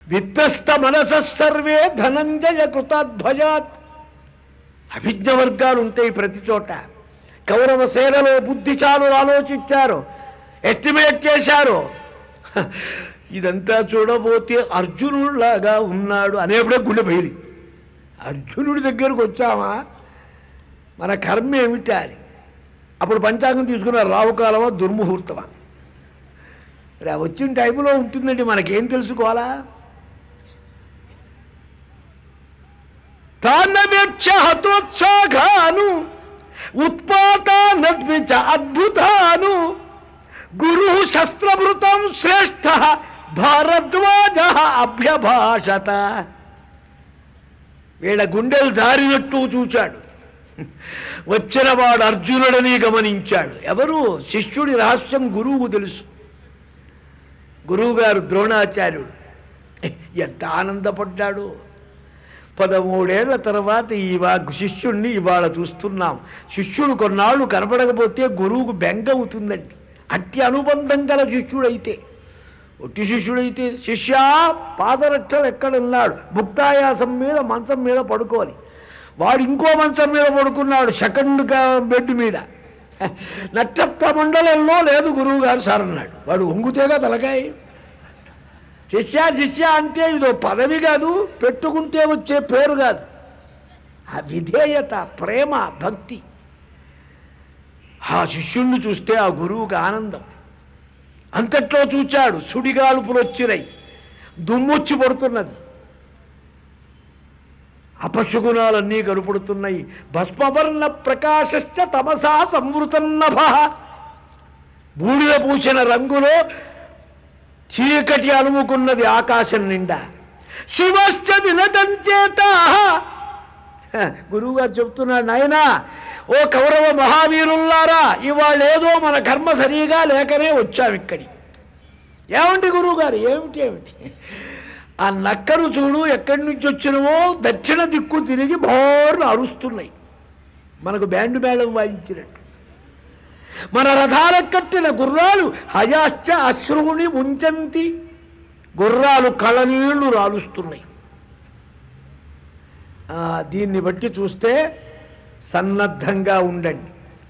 విత్తస్త మనస సర్వే ధనంజయ కృతాద్భయాత్ అభిజ్ఞ వర్గాలు ఉంటాయి ప్రతి చోట కౌరవ సేనలో బుద్ధిశాలు ఆలోచించారు ఎస్టిమేట్ చేశారు హ, ఇదంతా చూడబోతే అర్జునుడిలాగా ఉన్నాడు అనేప్పుడే గుండె బయలి అర్జునుడి దగ్గరకు వచ్చామా మన కర్మ ఏమిటా అని అప్పుడు పంచాంగం తీసుకున్న రావుకాలమా దుర్ముహూర్తమా మరి ఆ వచ్చిన టైంలో ఉంటుందండి మనకేం తెలుసుకోవాలా తాన్నవేక్ష హతోత్సాహాను ఉత్పాతానద్వి చ అద్భుతాను గురు శస్త్రభృతం శ్రేష్ఠ భారద్వాజ అభ్యభాషత వీళ్ళ గుండెలు జారినట్టు చూచాడు వచ్చిన వాడు అర్జునుడని గమనించాడు ఎవరు శిష్యుడి రహస్యం గురువుకు తెలుసు గురువుగారు ద్రోణాచార్యుడు ఎంత ఆనందపడ్డాడు పదమూడేళ్ల తర్వాత ఈ వా శిష్యుణ్ణి ఇవాళ చూస్తున్నాం శిష్యుడు కొన్నాళ్ళు కనపడకపోతే గురువుకు బెంగ అవుతుందండి అట్టి అనుబంధం గల శిష్యుడైతే ఒట్టి శిష్యుడైతే శిష్యా పాదరక్షలు ఎక్కడున్నాడు ముక్తాయాసం మీద మంచం మీద పడుకోని వాడు ఇంకో మంచం మీద పడుకున్నాడు సెకండ్ గా- బెడ్ మీద నక్షత్ర మండలంలో లేదు గురువు గారు సార్ అన్నాడు వాడు ఒంగుతేగా తలకాయ శిష్య శిష్య అంటే ఇదో పదవి కాదు పెట్టుకుంటే వచ్చే పేరు కాదు ఆ విధేయత ప్రేమ భక్తి ఆ శిష్యుణ్ణి చూస్తే ఆ గురువుకి ఆనందం అంతట్లో చూచాడు సుడిగాలుపులు వచ్చినాయి దుమ్మొచ్చి పడుతున్నది అపశకునాలన్నీ కనపడుతున్నాయి భస్మవర్ణ ప్రకాశశ్చ తమసా సంవృతన్నభ బూడిద పూసిన రంగులో చీకటి అలుముకున్నది ఆకాశం నిండా శివశ్చ వినదంచేత గురువుగారు చెప్తున్నాడు నాయనా ఓ కౌరవ మహావీరుల్లారా ఇవాళ ఏదో మన కర్మ సరిగా లేకనే వచ్చాం ఇక్కడి ఏమండి గురువుగారు ఏమిటి ఏమిటి ఆ నక్కను చూడు ఎక్కడి నుంచి వచ్చినవో దక్షిణ దిక్కు తిరిగి బోర్ను అరుస్తున్నాయి మనకు బ్యాండ్ మేళం వాయించినట్టు మన రథాలకు కట్టిన గుర్రాలు హయాశ్చ అశ్రువుని ఉంచంతి గుర్రాలు కళ్ళనీళ్లు రాలుస్తున్నాయి ఆ, దీన్ని బట్టి చూస్తే సన్నద్ధంగా ఉండండి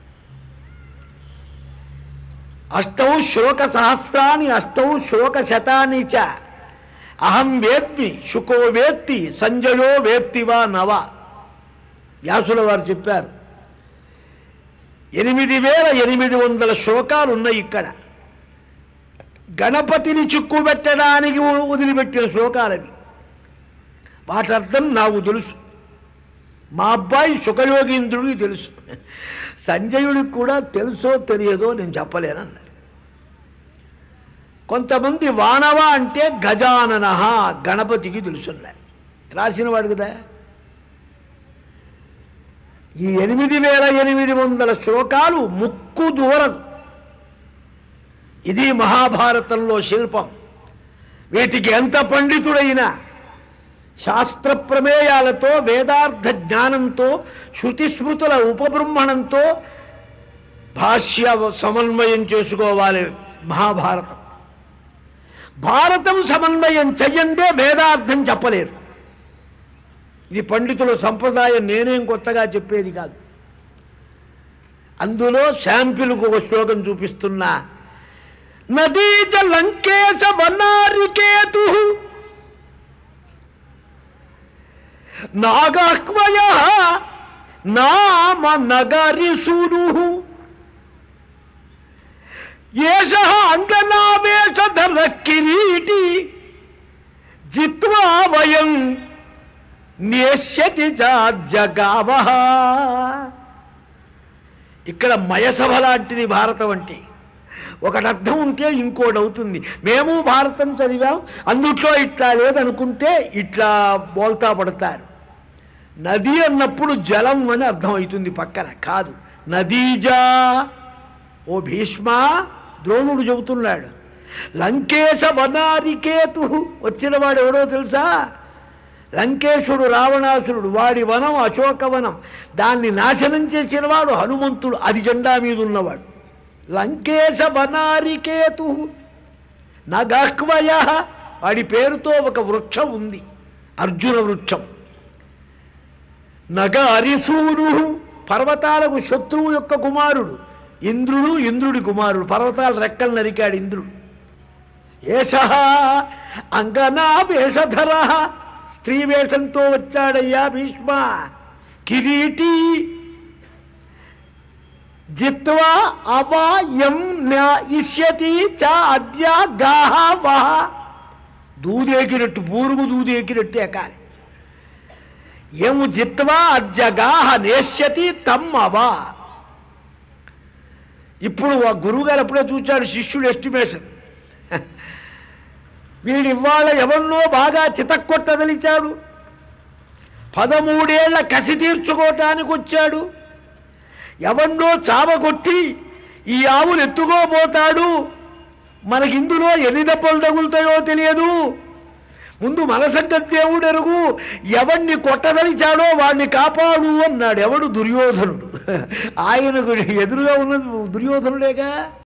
అష్టౌ శ్లోక సహస్రాన్ని అష్టౌ శ్లోక శతాని చ అహం వేత్మి శుకో వేత్తి సంజయో వేత్తి వా నవ వ్యాసుల వారు చెప్పారు ఎనిమిది వేల ఎనిమిది వందల శ్లోకాలు ఉన్నాయి ఇక్కడ గణపతిని చిక్కుబెట్టడానికి వదిలిపెట్టిన శ్లోకాలవి వాటి అర్థం నాకు తెలుసు మా అబ్బాయి సుఖయోగీంద్రుడికి తెలుసు సంజయుడికి కూడా తెలుసో తెలియదో నేను చెప్పలేనన్నారు కొంతమంది వానవ అంటే గజానన గణపతికి తెలుసున్నారు రాసినవాడు కదా ఈ ఎనిమిది వేల ఎనిమిది వందల శ్లోకాలు ముక్కు దూరదు ఇది మహాభారతంలో శిల్పం వీటికి ఎంత పండితుడైనా శాస్త్ర ప్రమేయాలతో వేదార్థ జ్ఞానంతో శృతిస్మృతుల ఉపబృంహణంతో భాష్య సమన్వయం చేసుకోవాలి మహాభారతం భారతం సమన్వయం చెయ్యందే వేదార్థం చెప్పలేరు ఇది పండితుల సంప్రదాయం నేనేం కొత్తగా చెప్పేది కాదు అందులో శాంపిల్కు ఒక శ్లోకం చూపిస్తున్నా నదీచ లంకేశ వనారికేతు నాగాహ్వయ నామ నగరి సూరు ఏష అంగనావేషధర కిరీటి జిత్వా వయం నేష్యతి జగావ ఇక్కడ మయసభ లాంటిది భారతం అంటే ఒకటి అర్థం ఉంటే ఇంకోటి అవుతుంది మేము భారతం చదివాం అందుట్లో ఇట్లా లేదనుకుంటే ఇట్లా బోల్తా పడతారు నది అన్నప్పుడు జలం అని అర్థం అవుతుంది పక్కన కాదు నదీజా ఓ భీష్మ ద్రోణుడు చెబుతున్నాడు లంకేశ వనారికేతు వచ్చినవాడు ఎవడో తెలుసా లంకేశుడు రావణాసురుడు వాడి వనం అశోకవనం దాన్ని నాశనం చేసినవాడు హనుమంతుడు అది జెండా మీద ఉన్నవాడు లంకేశ వనారికేతు నగహ్వయ వాడి పేరుతో ఒక వృక్షం ఉంది అర్జున వృక్షం నగ అరిసూరు పర్వతాలకు శత్రువు యొక్క కుమారుడు ఇంద్రుడు ఇంద్రుడి కుమారుడు పర్వతాల రెక్కలు నరికాడు ఇంద్రుడు ఏష అంగనా వేషధర స్త్రీ వేషంతో వచ్చాడయ్యా భీష్మ కిరీటి జిత్వా అవా ఎం ఇష్యతి చ అద్య గాహ వహ దూదేకినట్టు బూరుగు దూదేకినట్టు ఎకాలి ఎము జిత్వా అద్యగాహ నేష్యతి తమ్మవా ఇప్పుడు ఆ గురువుగారు అప్పుడే చూచాడు శిష్యుడు ఎస్టిమేషన్ వీడు ఇవాళ ఎవరినో బాగా చితక్కొట్టదలిచాడు పదమూడేళ్ల కసి తీర్చుకోవటానికి వచ్చాడు ఎవన్నో చావగొట్టి ఈ ఆవులు ఎత్తుకోబోతాడు మనకి ఇందులో ఎన్ని దెబ్బలు తగులుతాయో తెలియదు ముందు మన సంగతి దేవుడు ఎరుగు ఎవడిని కొట్టదలిచాడో వాడిని కాపాడు అన్నాడు ఎవడు దుర్యోధనుడు ఆయనకు ఎదురుగా ఉన్నది దుర్యోధనుడేగా